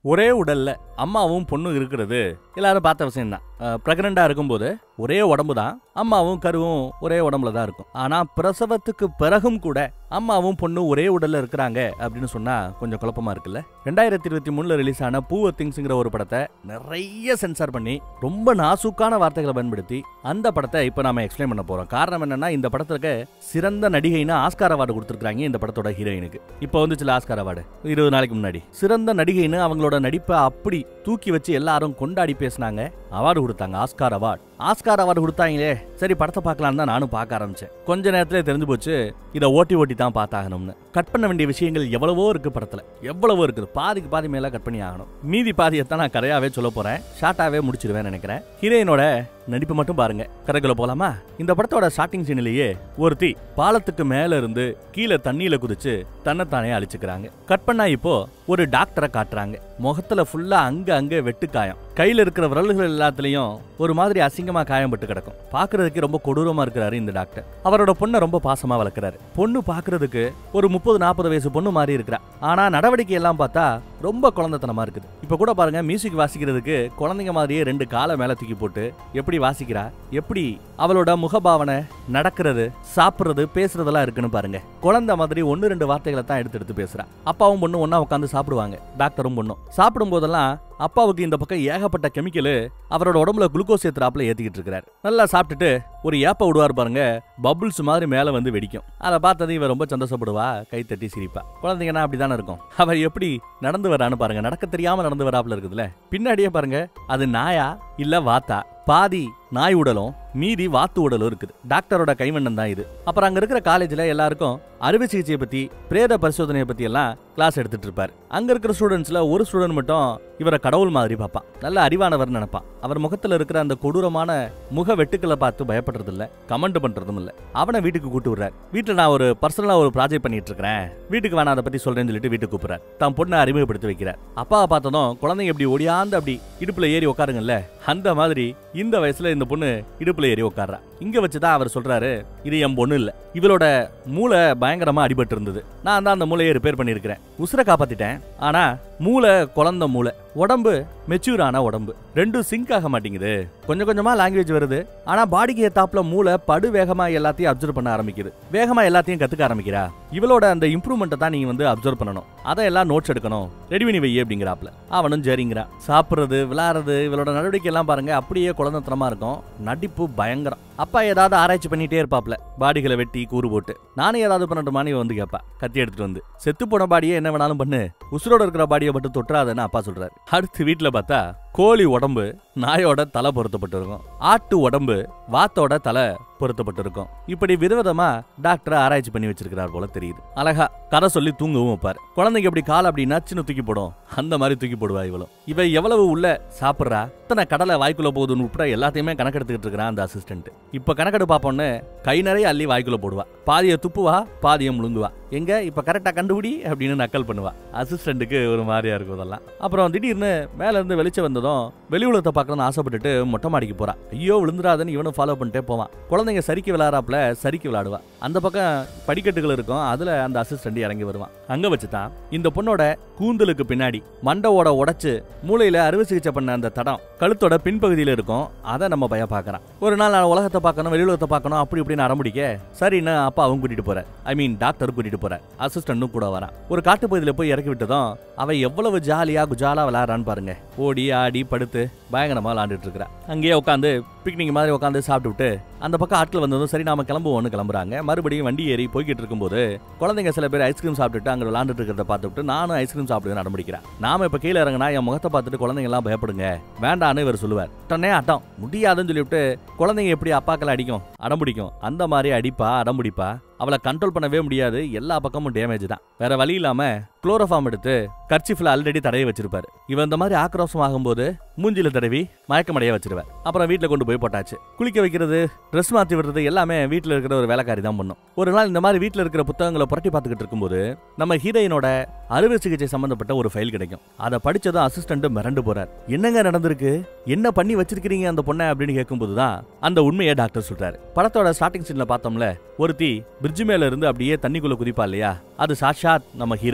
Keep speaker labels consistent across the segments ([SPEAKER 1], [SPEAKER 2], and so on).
[SPEAKER 1] ஒரே உடல்ல அம்மாவும் பொண்ணும் இருக்கிறது எல்லாரும் பார்த்த விஷயம் தான் பிரெக்னண்டா இருக்கும்போது ஒரே உடம்பு தான் அம்மாவும் கருவும் ஒரே உடம்புல தான் இருக்கும் ஆனா பிரசவத்துக்கு பிறகும் கூட அம்மாவும் பொண்ணும் ஒரே உடல்ல இருக்கிறாங்க அப்படின்னு சொன்னா கொஞ்சம் குழப்பமா இருக்குல்ல ரெண்டாயிரத்தி இருபத்தி மூணுல ரிலீஸ் ஆன பூவ திங்ஸ்ங்கிற ஒரு படத்தை நிறைய சென்சார் பண்ணி ரொம்ப நாசூக்கான வார்த்தைகளை பயன்படுத்தி அந்த படத்தை இப்ப நாம எக்ஸ்பிளைன் பண்ண போறோம் காரணம் என்னன்னா இந்த படத்துக்கு சிறந்த நடிகைன்னு ஆஸ்கார் அவார்டு கொடுத்துருக்காங்க இந்த படத்தோட ஹீரோயினுக்கு இப்போ வந்துச்சுல ஆஸ்கார் அவார்டு இருபது நாளைக்கு முன்னாடி சிறந்த நடிகைன்னு அவங்களோட நடிப்பை அப்படி தூக்கி வச்சு எல்லாரும் கொண்டாடி பேசினாங்க அவார்டு கொடுத்தாங்க ஆஸ்கார் அவார்டு ஆஸ்கார் அவார்டு கொடுத்தாங்களே சரி படத்தை பார்க்கலான்னு தான் நானும் பார்க்க ஆரம்பிச்சேன் கொஞ்ச நேரத்துல தெரிஞ்சு போச்சு இதை ஓட்டி ஓட்டி தான் பார்த்தாகணும்னு கட் பண்ண வேண்டிய விஷயங்கள் எவ்வளவோ இருக்கு படத்துல எவ்வளவோ இருக்குது பாதிக்கு பாதி மேல கட் பண்ணி ஆகணும் மீதி பாதியத்தான் நான் கதையாவே சொல்ல போறேன் ஷார்ட்டாவே முடிச்சிருவேன் நினைக்கிறேன் ஹீரோயினோட நடிப்பு மட்டும் பாருங்க கதைக்குள்ள போலாமா இந்த படத்தோட ஸ்டார்டிங் சீனிலேயே ஒருத்தி பாலத்துக்கு மேல இருந்து கீழே தண்ணியில குதிச்சு தன்னைத்தானே அழிச்சுக்கிறாங்க கட் பண்ணா இப்போ ஒரு டாக்டரை காட்டுறாங்க முகத்துல ஃபுல்லா அங்க அங்க வெட்டு காயம் கையில இருக்கிற விரல்கள் எல்லாத்துலயும் ஒரு மாதிரி அசிங்கமா காயம் பட்டு கிடக்கும் பாக்குறதுக்கு ரொம்ப கொடூரமா இருக்கிறாரு இந்த டாக்டர் அவரோட பொண்ணை ரொம்ப பாசமா வளர்க்கறாரு பொண்ணு பாக்குறதுக்கு ஒரு முப்பது நாற்பது வயசு பொண்ணு மாதிரி இருக்கிறா ஆனா நடவடிக்கை எல்லாம் பார்த்தா ரொம்ப குழந்தைத்தனமா இருக்குது இப்ப கூட பாருங்க மியூசிக் வாசிக்கிறதுக்கு குழந்தைங்க மாதிரியே ரெண்டு காலை மேல தூக்கி போட்டு எப்படி வாசிக்கிறா எப்படி அவளோட முகபாவனை நடக்கிறது சாப்பிடுறது பேசுறதெல்லாம் இருக்குன்னு பாருங்க குழந்தை மாதிரி ஒன்னு ரெண்டு வார்த்தைகளை தான் எடுத்து எடுத்து பேசுறா அப்பாவும் பொண்ணும் ஒண்ணா உட்காந்து சாப்பிடுவாங்க டாக்டரும் பொண்ணும் சாப்பிடும் போதெல்லாம் அப்பாவுக்கு இந்த பக்கம் ஏகப்பட்ட கெமிக்கல் அவரோட உடம்புல குளுக்கோஸ் ஏத்துறாப்புல ஏத்திக்கிட்டு இருக்கிறாரு நல்லா சாப்பிட்டுட்டு ஒரு ஏப்ப விடுவார் பாருங்க பபுள்ஸ் மாதிரி மேல வந்து வெடிக்கும் அதை பார்த்தது இவன் ரொம்ப சந்தோஷப்படுவா கை தட்டி சிரிப்பா குழந்தைங்கன்னா அப்படிதானே இருக்கும் அவர் எப்படி நடந்து வரான்னு பாருங்க நடக்க தெரியாம நடந்து வராப்புல இருக்குதுல்ல பின்னாடியே பாருங்க அது நாயா இல்ல வாத்தா பாதி நாய் உடலும் மீதி வாத்து உடலும் இருக்குது டாக்டரோட கைவண்ணம் தான் இது அப்புறம் அங்க இருக்கிற காலேஜ்ல எல்லாருக்கும் அறுவை சிகிச்சையை பத்தி பிரேத பரிசோதனையை பத்தி எல்லாம் கிளாஸ் எடுத்துட்டு இருப்பார் அங்க இருக்கிற ஸ்டூடெண்ட்ஸ்ல ஒரு ஸ்டூடெண்ட் மட்டும் இவரை கடவுள் மாதிரி பார்ப்பான் நல்ல அறிவானவர் நினைப்பான் அவர் முகத்துல இருக்கிற அந்த கொடூரமான முக வெட்டுக்களை பார்த்து பயப்படுறது இல்ல கமெண்ட் பண்றதும் இல்ல அவனை வீட்டுக்கு கூட்டு விடுறார் வீட்டுல நான் ஒரு பர்சனலா ஒரு ப்ராஜெக்ட் பண்ணிட்டு இருக்கிறேன் வீட்டுக்கு வேணா அதை பத்தி சொல்றேன்னு சொல்லிட்டு வீட்டுக்கு கூப்பிடுறார் தன் பொண்ணை அறிமுகப்படுத்தி வைக்கிறார் அப்பாவை பார்த்ததும் குழந்தைங்க இப்படி ஒடியாந்து அப்படி இடுப்புல ஏறி உட்காருங்கல்ல அந்த மாதிரி இந்த வயசுல இந்த பொண்ணு இடுப்புல ஏறி உட்கார்றா இங்க வச்சுதான் அவர் சொல்றாரு இது என் பொண்ணு இல்ல இவளோட மூளை பயங்கரமா அடிபட்டு இருந்தது நான் தான் அந்த மூளையை ரிப்பேர் பண்ணியிருக்கிறேன் உசுரை காப்பாத்திட்டேன் ஆனா மூளை குழந்த மூளை உடம்பு மெச்சூர் ஆன உடம்பு ரெண்டும் சிங்க் ஆக மாட்டேங்குது கொஞ்சம் கொஞ்சமா லாங்குவேஜ் வருது ஆனா பாடிக்கு ஏத்தாப்புல மூளை படு வேகமா எல்லாத்தையும் அப்சர்வ் பண்ண ஆரம்பிக்குது வேகமா எல்லாத்தையும் கத்துக்க ஆரம்பிக்கிறா இவளோட அந்த இம்ப்ரூவ்மெண்ட்டை தான் நீங்க வந்து அப்சர்வ் பண்ணணும் அதை எல்லாம் நோட்ஸ் எடுக்கணும் ரெடி பண்ணி வை அப்படிங்கிறாப்ல அவனும் சரிங்கிறா சாப்பிடுறது விளையாடுறது இவளோட நடவடிக்கை எல்லாம் பாருங்க அப்படியே குழந்தைத்தனமா இருக்கும் நடிப்பு பயங்கரம் அப்பா ஏதாவது ஆராய்ச்சி பண்ணிட்டே இருப்பாப்ல பாடிகளை வெட்டி கூறு போட்டு நானும் ஏதாவது பண்ணட்டுமான்னு இவன் வந்து கேப்பா கத்தி எடுத்துட்டு வந்து செத்து போன பாடியை என்ன வேணாலும் பண்ணு உசுரோட இருக்கிற பாடியை மட்டும் தொட்டுறாதன்னு அப்பா சொல்றாரு அடுத்து வீட்டுல பார்த்தா கோழி உடம்பு நாயோட தலை பொருத்தப்பட்டு இருக்கும் ஆட்டு உடம்பு வாத்தோட தலை பொருத்தப்பட்டு இருக்கும் இப்படி விதவிதமா டாக்டர் ஆராய்ச்சி பண்ணி வச்சிருக்கிறார் போல தெரியுது அழகா கதை சொல்லி தூங்கவும் வைப்பார் குழந்தைங்க எப்படி கால் அப்படி நச்சுன்னு தூக்கி போடும் அந்த மாதிரி தூக்கி போடுவா இவளும் இவ எவ்வளவு உள்ள சாப்பிடுறா இத்தனை கடலை வாய்க்குள்ள போகுதுன்னு உட்பட எல்லாத்தையுமே கணக்கெடுத்துக்கிட்டு இருக்கிறான் அந்த அசிஸ்டன்ட் இப்ப கணக்கெடு பாப்போன்னு கை நிறைய அள்ளி வாய்க்குள்ள போடுவா பாதியை துப்புவா பாதியை முழுங்குவா எங்க இப்ப கரெக்டா கண்டுபிடி அப்படின்னு நக்கல் பண்ணுவா அசிஸ்டன்ட்டுக்கு ஒரு மாதிரியா இருக்கும் அதெல்லாம் அப்புறம் திடீர்னு மேல இருந்து வெளிச்சம் வந்ததும் வெளி உலகத்தை பார்க்கணும்னு ஆசைப்பட்டுட்டு மொட்டை மாடிக்கு போறா ஐயோ விழுந்துராதுன்னு இவனும் ஃபாலோ பண்ணிட்டே போவான் குழந்தைங்க சரிக்கு விளையாடுறாப்புல சரிக்கு விளையாடுவா அந்த பக்கம் படிக்கட்டுகள் இருக்கும் அதுல அந்த அசிஸ்டன்ட் இறங்கி வருவான் அங்க வச்சுதான் இந்த பொண்ணோட கூந்தலுக்கு பின்னாடி மண்டவோட உடைச்சு மூளையில அறுவை சிகிச்சை பண்ண அந்த தடம் கழுத்தோட பின்பகுதியில இருக்கும் அதை நம்ம பய பார்க்கறான் ஒரு நாள் நான் உலகத்தை பார்க்கணும் வெளி உலகத்தை பார்க்கணும் அப்படி இப்படின்னு அடம்பிடிக்க சரின்னு அப்பா அவங்க கூட்டிட்டு போற ஐ மீன் டாக்டர் கூட்டிட்டு போற அசிஸ்டன்ட்டும் கூட வரான் ஒரு காட்டுப்பகுதியில போய் இறக்கி விட்டதும் அவ எவ்வளவு ஜாலியா குஜாலா விளையாடுறான்னு பாருங்க ஓடி ஆடி படுத்து பயங்கரமா விளாண்டுட்டு இருக்கிறா அங்கேயே உட்காந்து பிக்னிக் மாதிரி உட்காந்து சாப்பிட்டுவிட்டு அந்த பக்கம் ஆட்கள் வந்ததும் சரி நாம கிளம்புவோம்னு கிளம்புறாங்க மறுபடியும் வண்டி ஏறி போய்கிட்டு இருக்கும்போது குழந்தைங்க சில பேர் ஐஸ்கிரீம் சாப்பிட்டுட்டு அங்க விளாண்டுட்டு இருக்கிறத பார்த்துட்டு நானும் ஐஸ்கிரீம் சாப்பிடுவேன் அடம்பிடிக்கிறேன் நாம இப்ப கீழே இறங்கினா என் முகத்தை பார்த்துட்டு குழந்தைங்க எல்லாம் பயப்படுங்க வேண்டான்னு இவர் சொல்லுவார் உடனே அட்டம் முடியாதுன்னு சொல்லிவிட்டு குழந்தைங்க எப்படி அப்பாக்களை அடிக்கும் அடம்பிடிக்கும் அந்த மாதிரி அடிப்பா அடம்பிடிப்பா அவளை கண்ட்ரோல் பண்ணவே முடியாது எல்லா பக்கமும் டேமேஜ் தான் வேற வழி இல்லாம குளோரோஃபார்ம் எடுத்து கர்ச்சிஃபில் ஆல்ரெடி தடவி வச்சிருப்பாரு இவன் இந்த மாதிரி ஆக்ரோஷம் ஆகும்போது மூஞ்சில தடவி மயக்கமடைய வச்சிருவார் அப்புறம் வீட்ல கொண்டு போய் போட்டாச்சு குளிக்க வைக்கிறது ட்ரெஸ் மாத்தி விடுறது எல்லாமே வீட்ல இருக்கிற ஒரு வேலைக்காரி தான் பண்ணும் ஒரு நாள் இந்த மாதிரி வீட்ல இருக்கிற புத்தகங்களை புரட்டி பார்த்துக்கிட்டு இருக்கும்போது நம்ம ஹீரோயினோட அறுவை சிகிச்சை சம்பந்தப்பட்ட ஒரு ஃபைல் கிடைக்கும் அதை படிச்சதும் அசிஸ்டன்ட் மிரண்டு போறார் என்னங்க நடந்திருக்கு என்ன பண்ணி வச்சிருக்கீங்க அந்த பொண்ணை அப்படின்னு கேட்கும்போது தான் அந்த உண்மையை டாக்டர் சொல்றாரு படத்தோட ஸ்டார்டிங் சீன்ல பார்த்தோம்ல ஒருத்தி பிரிட்ஜ் மேல இருந்து அப்படியே தண்ணிக்குள்ள குதிப்பா இல்லையா அது சாட்சாத் நம்ம ஹீரோயின் தான்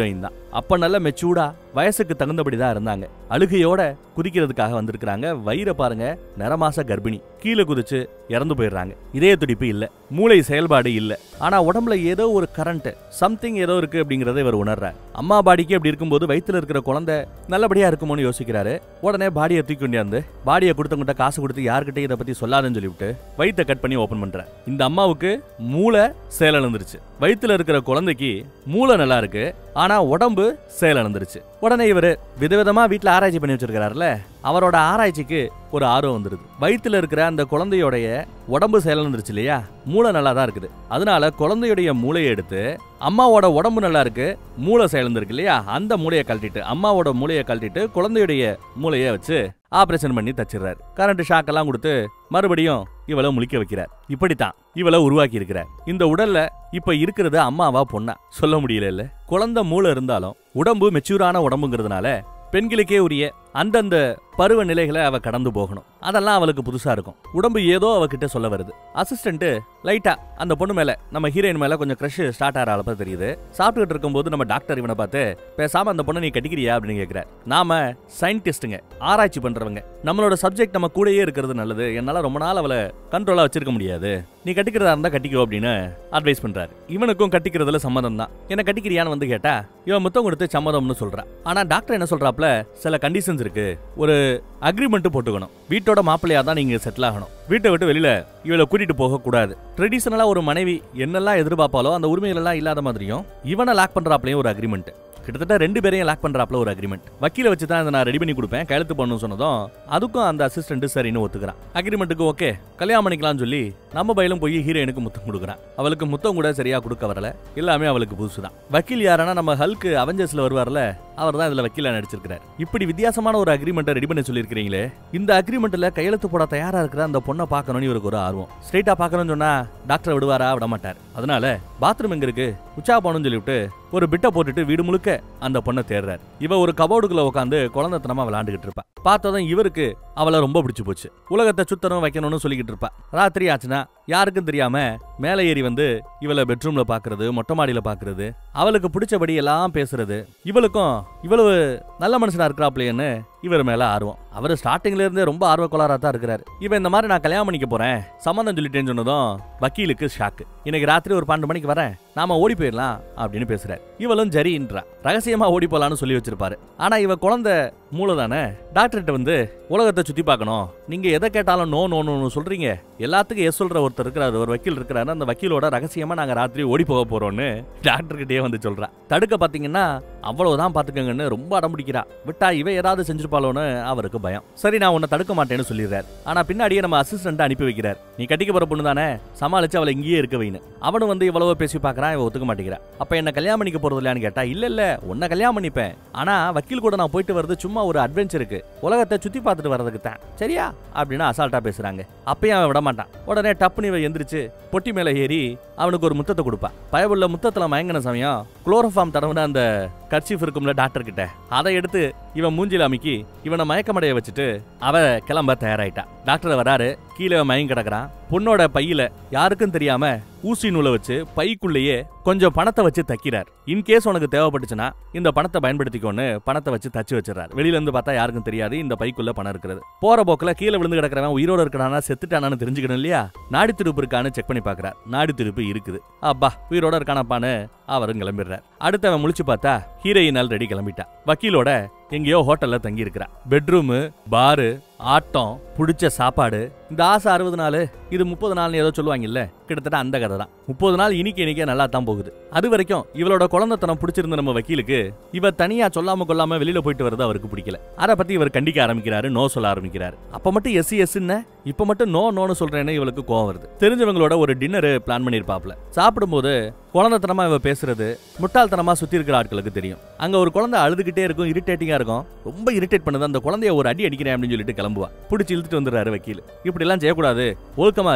[SPEAKER 1] அப்ப நல்ல மெச்சூர்டா வயசுக்கு தகுந்தபடி தான் இருந்தாங்க அழுகையோட குதிக்கிறதுக்காக வந்திருக்கிறாங்க வயிறை பாருங்க நிறமாச கர்ப்பிணி கீழே குதிச்சு இறந்து போயிடுறாங்க இதய துடிப்பு இல்ல மூளை செயல்பாடு இல்ல ஆனா உடம்புல ஏதோ ஒரு கரண்ட் சம்திங் ஏதோ இருக்கு அப்படிங்கறத இவர் உணர்றார் அம்மா பாடிக்கு அப்படி இருக்கும்போது வயித்துல இருக்கிற குழந்தை நல்லபடியா இருக்குமோன்னு யோசிக்கிறாரு உடனே பாடியை தூக்கி கொண்டாந்து பாடியை கொடுத்தவங்கிட்ட காசு கொடுத்து யார்கிட்டயும் இதை பத்தி சொல்லாதுன்னு சொல்லிவிட்டு வயித்தை கட் பண்ணி ஓபன் பண்றார் இந்த அம்மாவுக்கு மூளை செயலிழந்துருச்சு வயித்துல இருக்கிற குழந்தைக்கு மூளை நல்லா இருக்கு ஆனா உடம்பு செயலிழந்துருச்சு உடனே இவரு விதவிதமா வீட்ல ஆராய்ச்சி பண்ணி வச்சிருக்காருல்ல அவரோட ஆராய்ச்சிக்கு ஒரு ஆர்வம் வந்துருது வயித்துல இருக்கிற அந்த குழந்தையோடைய உடம்பு செயலிழந்துருச்சு இல்லையா மூளை நல்லா தான் இருக்குது அதனால குழந்தையுடைய மூளையை எடுத்து அம்மாவோட உடம்பு நல்லா இருக்கு மூளை செயலிழந்திருக்கு இல்லையா அந்த மூளையை கழட்டிட்டு அம்மாவோட மூளையை கழட்டிட்டு குழந்தையுடைய மூளையை வச்சு ஆபரேஷன் பண்ணி தச்சிடுறாரு கரண்ட் ஷாக் எல்லாம் கொடுத்து மறுபடியும் இவளை முழிக்க வைக்கிறார் இப்படித்தான் இவளை உருவாக்கி இருக்கிறார் இந்த உடல்ல இப்ப இருக்கிறது அம்மாவா பொண்ணா சொல்ல முடியல இல்ல குழந்தை மூளை இருந்தாலும் உடம்பு மெச்சூரான உடம்புங்கிறதுனால பெண்களுக்கே உரிய அந்தந்த பருவ நிலைகளை அவ கடந்து போகணும் அதெல்லாம் அவளுக்கு புதுசா இருக்கும் உடம்பு ஏதோ அவகிட்ட சொல்ல வருது அசிஸ்டன்ட் லைட்டா அந்த பொண்ணு மேல நம்ம ஹீரோயின் மேல கொஞ்சம் க்ரஷ் ஸ்டார்ட் ஆகிற அளப்ப தெரியுது சாப்பிட்டுட்டு இருக்கும்போது நம்ம டாக்டர் இவனை பார்த்து பேசாம அந்த பொண்ணை நீ கட்டிக்கிறியா அப்படின்னு கேட்கிறார் நாம சயின்டிஸ்ட்டுங்க ஆராய்ச்சி பண்றவங்க நம்மளோட சப்ஜெக்ட் நம்ம கூடயே இருக்கிறது நல்லது என்னால ரொம்ப நாள் அவளை கண்ட்ரோலா வச்சிருக்க முடியாது நீ கட்டிக்கிறதா இருந்தா கட்டிக்கோ அப்படின்னு அட்வைஸ் பண்றாரு இவனுக்கும் கட்டிக்கிறதுல சம்மதம் தான் என்ன கட்டிக்கிறியான்னு வந்து கேட்டா இவன் முத்தம் கொடுத்து சம்மதம்னு சொல்றான் ஆனா டாக்டர் என்ன சொல்றாப்ல சில கண்டிஷன்ஸ் இருக்கு ஒரு அக்ரிமெண்ட் போட்டுக்கணும் வீட்டோட மாப்பிள்ளையா தான் நீங்க செட்டில் ஆகணும் வீட்டை விட்டு வெளியில இவளை கூட்டிட்டு போக கூடாது ட்ரெடிஷனலா ஒரு மனைவி என்னெல்லாம் எதிர்பார்ப்பாலோ அந்த உரிமைகள் எல்லாம் இல்லாத மாதிரியும் இவனை லாக் பண்றாப்லயும் ஒரு அக்ரிமெண்ட் கிட்டத்தட்ட ரெண்டு பேரையும் லாக் பண்றாப்ல ஒரு அக்ரிமெண்ட் வக்கீல வச்சு தான் இதை நான் ரெடி பண்ணி கொடுப்பேன் கையெழுத்து பண்ணணும்னு சொன்னதும் அதுக்கும் அந்த அசிஸ்டன்ட் சரின்னு ஒத்துக்கிறான் அக்ரிமெண்ட்டுக்கு ஓகே கல்யாணம் பண்ணிக்கலாம்னு சொல்லி நம்ம பயிலும் போய் ஹீரோயினுக்கு முத்தம் கொடுக்குறான் அவளுக்கு முத்தம் கூட சரியா கொடுக்க வரல எல்லாமே அவளுக்கு புதுசுதான் வக்கீல் யாரனா நம்ம ஹல்க்கு அவெஞ்சர்ஸ்ல வருவார்ல அவர் தான் இதுல வக்கீலா நடிச்சிருக்காரு இப்படி வித்தியாசமான ஒரு அக்ரிமெண்ட்டை ரெடி பண்ணி சொல்லியிருக்கீங்களே இந்த அக்ரிமெண்ட்ல கையெழுத்து போட தயாரா இருக்கிற அந்த பொண்ணை பார்க்கணும்னு இவருக்கு ஒரு ஆர்வம் ஸ்ட்ரைட்டா பார்க்கணும்னு சொன்னா டாக்டர் விடுவாரா விட மாட்டார் அதனால பாத்ரூம் எங்க இருக்கு உச்சா போகணும்னு சொல்லிவிட்டு ஒரு பிட்டை போட்டுட்டு வீடு முழுக்க அந்த பொண்ணை தேடுறாரு இவ ஒரு கபோர்டுக்குள்ள உட்காந்து குழந்தைத்தனமா விளையாண்டுகிட்டு இருப்பா பார்த்ததும் இவருக்கு அவளை ரொம்ப பிடிச்சு போச்சு உலகத்தை சுத்தணும் வைக்கணும்னு சொல்லிக்கிட்டு இருப்பா ராத்திரி ஆச்சுன்னா யாருக்கும் தெரியாம மேலே ஏறி வந்து இவளை பெட்ரூம்ல பாக்குறது மொட்டை மாடியில பாக்குறது அவளுக்கு பிடிச்சபடி எல்லாம் பேசுறது இவளுக்கும் இவ்வளவு நல்ல மனுஷனா இருக்கிறாப்லையேன்னு இவர் மேல ஆர்வம் அவர் ஸ்டார்டிங்ல இருந்தே ரொம்ப ஆர்வ கோளாறா தான் இருக்கிறாரு இவன் இந்த மாதிரி நான் கல்யாணம் பண்ணிக்க போறேன் சம்மந்தம் சொல்லிட்டேன்னு சொன்னதும் வக்கீலுக்கு ஷாக்கு இன்னைக்கு ராத்திரி ஒரு பன்னெண்டு மணிக்கு வரேன் நாம ஓடி போயிடலாம் அப்படின்னு பேசுறாரு இவளும் ஜரின்றா ரகசியமா ஓடி போலான்னு சொல்லி வச்சிருப்பாரு ஆனா இவ குழந்தை மூளை தானே டாக்டர்கிட்ட வந்து உலகத்தை சுத்தி பார்க்கணும் நீங்க எதை கேட்டாலும் நோ நோ நோன்னு சொல்றீங்க எல்லாத்துக்கும் எஸ் சொல்ற ஒருத்தர் இருக்கிறாரு ஒரு வக்கீல் இருக்கிறாரு அந்த வக்கீலோட ரகசியமா நாங்க ராத்திரி ஓடி போக போறோம்னு டாக்டர்கிட்டயே வந்து சொல்றா தடுக்க பாத்தீங்கன்னா அவ்வளவுதான் பாத்துக்கங்கன்னு ரொம்ப அடம் பிடிக்கிறா விட்டா இவ ஏதாவது செஞ்சிருப்பாளோன்னு அவருக்கு பயம் சரி நான் உன்னை தடுக்க மாட்டேன்னு சொல்லிடுறாரு ஆனா பின்னாடியே நம்ம அசிஸ்டன்ட் அனுப்பி வைக்கிறார் நீ கட்டிக்க போற பொண்ணு தானே சமாளிச்சு அவளை இங்கேயே இருக்க வைன்னு அவனும் வந்து இவ்வளவோ பேசி பார்க்கறான் இவ ஒத்துக்க மாட்டேங்கிறா அப்ப என்ன கல்யாணம் பண்ணிக்க போறது இல்லையான்னு கேட்டா இல்ல இல்ல உன்னை கல்யாணம் பண்ணிப்பேன் ஆனா வக்கீல் கூட நான் போயிட்டு வர்றது சும்மா ஒரு அட்வென்ச்சருக்கு உலகத்தை சுத்தி பார்த்துட்டு வர்றதுக்கு தான் சரியா அப்படின்னு அசால்ட்டா பேசுறாங்க அப்பயும் அவன் விட மாட்டான் உடனே டப்புனு இவன் எந்திரிச்சு பொட்டி மேல ஏறி அவனுக்கு ஒரு முத்தத்தை கொடுப்பா பயவுள்ள முத்தத்துல மயங்கின சமயம் குளோரோஃபார்ம் தடவுன அந்த கர்ச்சீஃப் இருக்கும்ல டாக்டர் கிட்ட அதை எடுத்து இவன் மூஞ்சில அமுக்கி இவனை மயக்கமடைய வச்சுட்டு அவ கிளம்ப தயாராயிட்டா டாக்டர் வராரு கீழே மயங்கி கிடக்குறான் பொண்ணோட பையில யாருக்கும் தெரியாம ஊசி நூலை வச்சு பைக்குள்ளேயே கொஞ்சம் பணத்தை வச்சு தைக்கிறார் இன்கேஸ் உனக்கு தேவைப்பட்டுச்சுன்னா இந்த பணத்தை பயன்படுத்திக்கோன்னு பணத்தை வச்சு தச்சு வச்சிடறாரு வெளியில இருந்து பார்த்தா யாருக்கும் தெரியாது இந்த பைக்குள்ள பணம் இருக்கிறது போற போக்குல கீழே விழுந்து கிடக்கிறவன் உயிரோட இருக்கிறானா செத்துட்டானான்னு தெரிஞ்சுக்கணும் இல்லையா நாடி திருப்பு இருக்கான்னு செக் பண்ணி பார்க்கறார் நாடி திருப்பு இருக்குது அப்பா உயிரோட இருக்கானப்பான்னு அவரும் கிளம்பிடுறார் அடுத்தவன் முழிச்சு பார்த்தா ஹீரோயினால் ரெடி கிளம்பிட்டா வக்கீலோட எங்கேயோ ஹோட்டல்ல தங்கி இருக்கிறா பெட்ரூமு பாரு ஆட்டம் புடிச்ச சாப்பாடு இந்த ஆசை அறுபது நாள் இது முப்பது நாள்னு ஏதோ சொல்லுவாங்கல்ல கிட்டத்தட்ட அந்த கதை தான் முப்பது நாள் இனிக்க இனிக்க நல்லா தான் போகுது அது வரைக்கும் இவளோட குழந்தைத்தனம் பிடிச்சிருந்த நம்ம வக்கீலுக்கு இவ தனியா சொல்லாம கொள்ளாம வெளியில போயிட்டு வரது அவருக்கு பிடிக்கல அதை பத்தி இவர் கண்டிக்க ஆரம்பிக்கிறாரு நோ சொல்ல ஆரம்பிக்கிறாரு அப்ப மட்டும் எஸ் எஸ்ன்னு இப்ப மட்டும் நோ நோன்னு சொல்றேன்னு இவளுக்கு கோவம் வருது தெரிஞ்சவங்களோட ஒரு டின்னர் பிளான் பண்ணிருப்பாப்ல சாப்பிடும்போது குழந்தைத்தனமா இவ பேசுறது முட்டாள்தனமா சுத்தி இருக்கிற ஆட்களுக்கு தெரியும் அங்க ஒரு குழந்தை அழுதுகிட்டே இருக்கும் இரிட்டேட்டிங்கா இருக்கும் ரொம்ப இரிட்டேட் பண்ணுது அந்த குழந்தைய ஒரு அடி அடிக்கிறேன் அப்படின்னு சொல்லிட்டு கிளம்புவா பிடிச்சி இழுத்துட்டு வந்துடுறாரு வக்கீல் இப்படி எல்லாம் செய்யக்கூடாது ஒழுக்கமாரு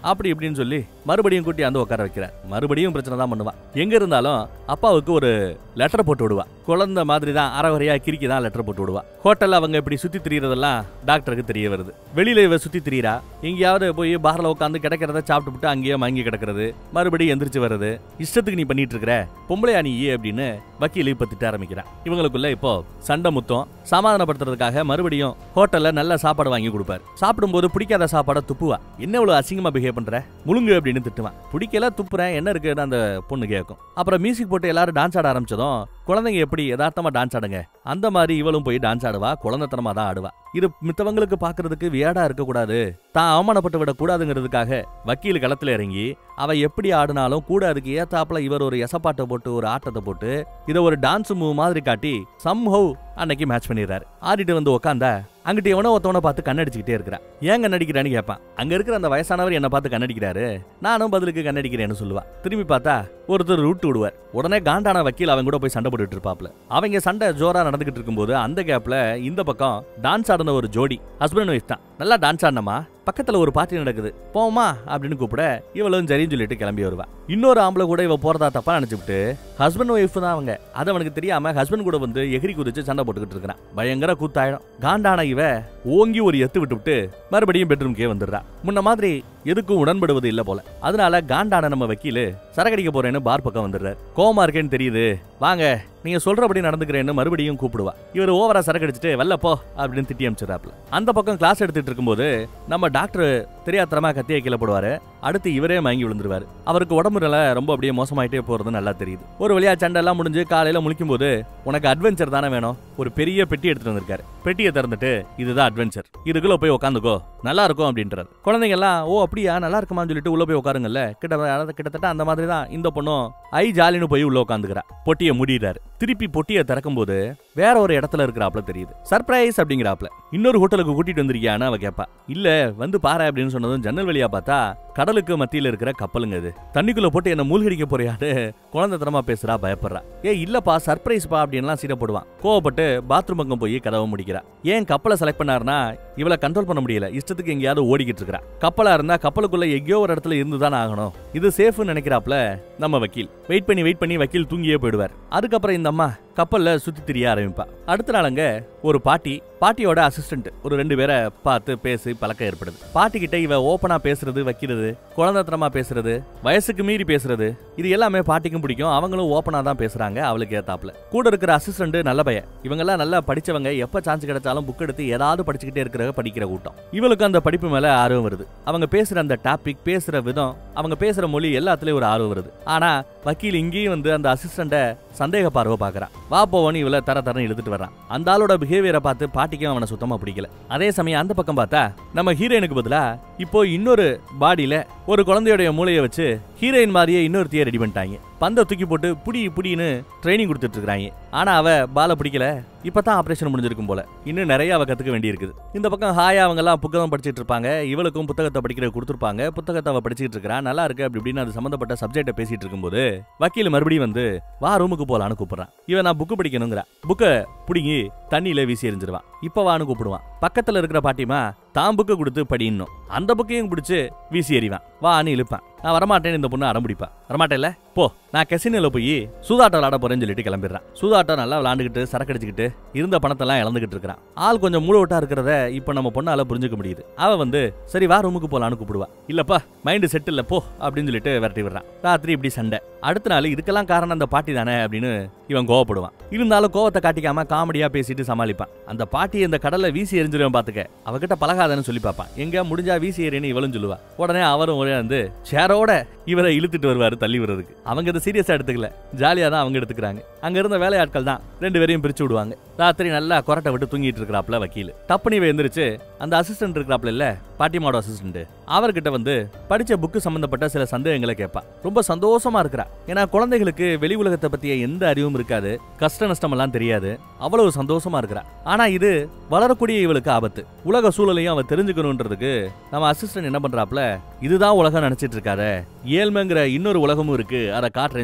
[SPEAKER 1] அப்படி இப்படின்னு சொல்லி மறுபடியும் கூட்டி அந்த உட்கார வைக்கிறார் மறுபடியும் பிரச்சனை தான் பண்ணுவான் எங்க இருந்தாலும் அப்பாவுக்கு ஒரு லெட்டர் போட்டு விடுவா குழந்தை மாதிரி தான் அறவரையா கிறுக்கி தான் லெட்டர் போட்டு விடுவா ஹோட்டல்ல அவங்க இப்படி சுத்தி திரியறதெல்லாம் டாக்டருக்கு தெரிய வருது வெளியில இவ சுத்தி திரியறா எங்கேயாவது போய் பார்ல உட்காந்து கிடைக்கிறத சாப்பிட்டு அங்கேயே மயங்கி கிடக்கிறது மறுபடியும் எந்திரிச்சு வர்றது இஷ்டத்துக்கு நீ பண்ணிட்டு இருக்கிற பொம்பளையா நீ அப்படின்னு வக்கீல் இப்ப திட்ட ஆரம்பிக்கிறான் இவங்களுக்குள்ள இப்போ சண்டை முத்தம் சமாதானப்படுத்துறதுக்காக மறுபடியும் ஹோட்டல்ல நல்ல சாப்பாடு வாங்கி கொடுப்பாரு சாப்பிடும்போது பிடிக்காத சாப்பாடை துப்புவா என்ன இவ்வளவு அசிங்கமா பிஹேவ் பண்ற முழுங்கு அப்படின்னு திட்டுவான் பிடிக்கல துப்புறேன் என்ன இருக்குன்னு அந்த பொண்ணு கேட்கும் அப்புறம் மியூசிக் போட்டு எல்லாரும் டான்ஸ் ஆட ஆரம்பிச்சதும் குழந்தைங்க எப்படி யதார்த்தமா டான்ஸ் ஆடுங்க அந்த மாதிரி இவளும் போய் டான்ஸ் ஆடுவா குழந்தைத்தனமா தான் ஆடுவா இது மித்தவங்களுக்கு பாக்குறதுக்கு வியாடா இருக்க கூடாது தான் அவமானப்பட்டு விட கூடாதுங்கிறதுக்காக வக்கீல் களத்துல இறங்கி அவ எப்படி ஆடினாலும் கூட அதுக்கு ஏத்தாப்புல இவர் ஒரு எசப்பாட்டை போட்டு ஒரு ஆட்டத்தை போட்டு இதை ஒரு டான்ஸ் மூவ் மாதிரி காட்டி சம்ஹவ் அன்னைக்கு மேட்ச் பண்ணிடுறாரு ஆடிட்டு வந்து உக்காந்தா அங்கிட்டு எவனோ ஒருத்தவனை பார்த்து கண்ணடிச்சுக்கிட்டே இருக்கிறான் ஏன் கண்ணடிக்கிறான்னு கேட்பான் அங்க இருக்கிற அந்த வயசானவர் என்ன பார்த்து கண்ணடிக்கிறாரு நானும் பதிலுக்கு கண்ணடிக்கிறேன்னு சொல்லுவா திரும்பி பார்த்தா ஒருத்தர் ரூட்டு விடுவார் உடனே காண்டான வக்கீல் அவங்க கூட போய் சண்டை போட்டுட்டு இருப்பாப்ல அவங்க சண்டை ஜோரா நடந்துகிட்டு இருக்கும்போது அந்த கேப்ல இந்த பக்கம் டான்ஸ் ஆடின ஒரு ஜோடி ஹஸ்பண்ட் ஒய்ஃப் தான் நல்லா டான்ஸ் ஆடினமா பக்கத்துல ஒரு பார்ட்டி நடக்குது போமா அப்படின்னு கூப்பிட இவளும் சரின்னு சொல்லிட்டு கிளம்பி வருவா இன்னொரு ஆம்பளை கூட இவ போறதா தப்பா நினைச்சுட்டு ஹஸ்பண்ட் ஒய்ஃப் தான் அவங்க அது அவனுக்கு தெரியாம ஹஸ்பண்ட் கூட வந்து எகிரி குதிச்சு சண்டை போட்டுக்கிட்டு இருக்கிறான் பயங்கர கூத்தாயிடும் காண்டான இவ ஓங்கி ஒரு எத்து விட்டுவிட்டு மறுபடியும் பெட்ரூம்க்கே வந்துடுறா முன்ன மாதிரி எதுக்கும் உடன்படுவது இல்ல போல அதனால காண்டான நம்ம வக்கீலு சரக்கடிக்க போறேன்னு பார் பக்கம் வந்துடுறாரு கோமா இருக்கேன்னு தெரியுது வாங்க நீங்க சொல்றபடி நடந்துக்கிறேன்னு மறுபடியும் கூப்பிடுவா இவர் ஓவரா சரக்கு அடிச்சுட்டு வெள்ள போ அப்படின்னு திட்டி அமிச்சிடறாப்ல அந்த பக்கம் கிளாஸ் எடுத்துட்டு இருக்கும்போது நம்ம டாக்டர் தெரியாத்தரமா கத்தியை கீழே போடுவாரு அடுத்து இவரே மயங்கி விழுந்துருவாரு அவருக்கு உடம்பு நிலை ரொம்ப அப்படியே மோசமாயிட்டே போறது நல்லா தெரியுது ஒரு வழியா சண்டை எல்லாம் முடிஞ்சு காலையில முழிக்கும் போது உனக்கு அட்வென்ச்சர் தானே வேணும் ஒரு பெரிய பெட்டி எடுத்துட்டு வந்திருக்காரு பெட்டியை திறந்துட்டு இதுதான் அட்வென்ச்சர் இதுக்குள்ள போய் உட்காந்துக்கோ நல்லா இருக்கும் அப்படின்றாரு குழந்தைங்க எல்லாம் ஓ அப்படியா நல்லா இருக்குமான்னு சொல்லிட்டு உள்ள போய் உட்காருங்கல்ல கிட்ட அதாவது கிட்டத்தட்ட அந்த மாதிரி தான் இந்த பொண்ணும் ஐ ஜாலின்னு போய் உள்ள உட்காந்துக்கிறா பொட்டியை மூடிடுறாரு திருப்பி பொட்டியை திறக்கும் போது வேற ஒரு இடத்துல இருக்கிறாப்ல தெரியுது சர்ப்ரைஸ் அப்படிங்கிறாப்ல இன்னொரு ஹோட்டலுக்கு கூட்டிட்டு வந்திருக்கியான்னு அவ கேப்பா இல்ல வந்து பாரு அப்படின்னு சொன்னதும் ஜன்னல் வழியா பார்த்தா கடலுக்கு மத்தியில இருக்கிற கப்பலுங்க இது தண்ணிக்குள்ள போட்டு என்ன மூழ்கடிக்க போறியான்னு குழந்தைத்தனமா பேசுறா பயப்படுறா ஏ இல்லப்பா சர்ப்ரைஸ் பா அப்படின்லாம் சீட போடுவான் கோவப்பட்டு பாத்ரூம் பக்கம் போய் கதவை முடிக்கிறா ஏன் கப்பலை செலக்ட் பண்ணாருன்னா இவளை கண்ட்ரோல் பண்ண முடியல இஷ்டத்துக்கு எங்கேயாவது ஓடிக்கிட்டு இருக்கா கப்பலா இருந்தா கப்பலுக்குள்ள எங்கேயோ ஒரு இடத்துல இருந்துதான் ஆகணும் இது சேஃப்னு நினைக்கிறாப்ல நம்ம வக்கீல் வெயிட் பண்ணி வெயிட் பண்ணி வக்கீல் தூங்கியே போயிடுவார் அதுக்கப்புறம் இந்த அம்மா கப்பல்ல சுத்தி திரிய ஆரம்பிப்பா அடுத்த நாளங்க ஒரு பாட்டி பாட்டியோட அசிஸ்டன்ட் ஒரு ரெண்டு பேரை பார்த்து பேசி பழக்கம் ஏற்படுது பாட்டி கிட்ட இவ ஓப்பனா பேசுறது வைக்கிறது குழந்தைத்தனமா பேசுறது வயசுக்கு மீறி பேசுறது இது எல்லாமே பாட்டிக்கும் பிடிக்கும் அவங்களும் ஓப்பனா தான் பேசுறாங்க அவளுக்கு ஏத்தாப்புல கூட இருக்கிற அசிஸ்டன்ட் நல்ல பையன் இவங்கெல்லாம் நல்லா படிச்சவங்க எப்ப சான்ஸ் கிடைச்சாலும் புக் எடுத்து ஏதாவது படிச்சுக்கிட்டே இருக்கிற படிக்கிற கூட்டம் இவளுக்கு அந்த படிப்பு மேல ஆர்வம் வருது அவங்க பேசுற அந்த டாபிக் பேசுற விதம் அவங்க பேசுற மொழி எல்லாத்துலயும் ஒரு ஆர்வம் வருது ஆனா வக்கீல் இங்கேயும் வந்து அந்த அசிஸ்டண்ட சந்தேக பார்வை பாக்குறான் வா போவன்னு இவள தர தரன்னு இழுத்துட்டு வர்றான் அந்த ஆளோட பிஹேவியரை பார்த்து பாட்டிக்கும் அவனை சுத்தமா பிடிக்கல அதே சமயம் அந்த பக்கம் பார்த்தா நம்ம ஹீரோயினுக்கு பதிலா இப்போ இன்னொரு பாடியில ஒரு குழந்தையோட மூளையை வச்சு ஹீரோயின் மாதிரியே இன்னொருத்தையே ரெடி பண்ணிட்டாங்க பந்தை தூக்கி போட்டு புடி புடின்னு ட்ரைனிங் கொடுத்துட்டு இருக்காங்க ஆனா அவ பால பிடிக்கல இப்பதான் ஆபரேஷன் முடிஞ்சிருக்கும் போல இன்னும் நிறைய அவ கத்துக்க வேண்டியிருக்குது இந்த பக்கம் ஹாயா அவங்க எல்லாம் புத்தகம் படிச்சிட்டு இருப்பாங்க இவளுக்கும் புத்தகத்தை படிக்கிற கொடுத்துருப்பாங்க புத்தகத்தை அவ படிச்சிட்டு இருக்கா நல்லா இருக்கு அப்படி இப்படின்னு அது சம்பந்தப்பட்ட சப்ஜெக்ட பேசிட்டு இருக்கும்போது வக்கீல் மறுபடியும் வந்து வா ரூமுக்கு போலான்னு கூப்பிடுறான் இவன் நான் புக்கு படிக்கணுங்கிற புக்கை புடுங்கி தண்ணியில வீசி எறிஞ்சிருவான் இப்ப வான்னு கூப்பிடுவான் பக்கத்துல இருக்கிற பாட்டிமா தான் புக்கு கொடுத்து படின்னும் அந்த புக்கையும் பிடிச்சு வீசி எறிவான் வான்னு இழுப்பான் நான் வரமாட்டேன்னு இந்த பொண்ணு அடம்பிடிப்பா வரமாட்டேன்ல போ நான் கெசினில போய் சூதாட்டம் விளாட போறேன்னு சொல்லிட்டு கிளம்பிடுறான் சூதாட்டம் நல்லா விளாண்டுக்கிட்டு சரக்கு அடிச்சுக்கிட்டு இருந்த பணத்தெல்லாம் இழந்துகிட்டு இருக்கிறான் ஆள் கொஞ்சம் மூட விட்டா இருக்கிறத இப்ப நம்ம பொண்ணால புரிஞ்சுக்க முடியுது அவ வந்து சரி வா ரூமுக்கு போலான்னு கூப்பிடுவா இல்லப்பா மைண்டு செட் இல்ல போ அப்படின்னு சொல்லிட்டு விரட்டி விடுறான் ராத்திரி இப்படி சண்டை அடுத்த நாள் இதுக்கெல்லாம் காரணம் அந்த பாட்டி தானே அப்படின்னு இவன் கோவப்படுவான் இருந்தாலும் கோவத்தை காட்டிக்காம காமெடியா பேசிட்டு சமாளிப்பான் அந்த பாட்டி இந்த கடல்ல வீசி எரிஞ்சிருவேன் பாத்துக்க அவகிட்ட பழகாதன்னு சொல்லி பார்ப்பான் எங்க முடிஞ்சா வீசி எறின்னு இவளும் சொல்லுவா உடனே அவரும் ஒரே வந்து சேரோட இவரை இழுத்துட்டு வருவாரு தள்ளி விடுறதுக்கு அவங்க இதை சீரியஸா எடுத்துக்கல ஜாலியா தான் அவங்க எடுத்துக்கிறாங்க அங்க இருந்த வேலையாட்கள் தான் ரெண்டு பேரையும் பிரிச்சு விடுவாங்க ராத்திரி நல்லா கொரட்டை விட்டு தூங்கிட்டு இருக்கிறாப்ல வக்கீல் டப்புனி இவ எந்திரிச்சு அந்த அசிஸ்டன்ட் இருக்கிறாப்ல இல்ல பாட்டிமாவோட அசிஸ்டன்ட் அவர்கிட்ட வந்து படிச்ச புக்கு சம்பந்தப்பட்ட சில சந்தேகங்களை கேட்பா ரொம்ப சந்தோஷமா இருக்கிறா ஏன்னா குழந்தைகளுக்கு வெளி உலகத்தை பத்திய எந்த அறிவும் இருக்காது கஷ்ட நஷ்டம் எல்லாம் தெரியாது அவ்வளவு சந்தோஷமா இருக்கிறா ஆனா இது வளரக்கூடிய இவளுக்கு ஆபத்து உலக சூழலையும் அவ தெரிஞ்சுக்கணுன்றதுக்கு நம்ம அசிஸ்டன்ட் என்ன பண்றாப்ல இதுதான் உலகம் நினைச்சிட்டு இருக்காரு ஏழ்மைங்கிற இன்னொரு உலகமும் இருக்கு அதை காட்டுறேன்னு சொல்றாரு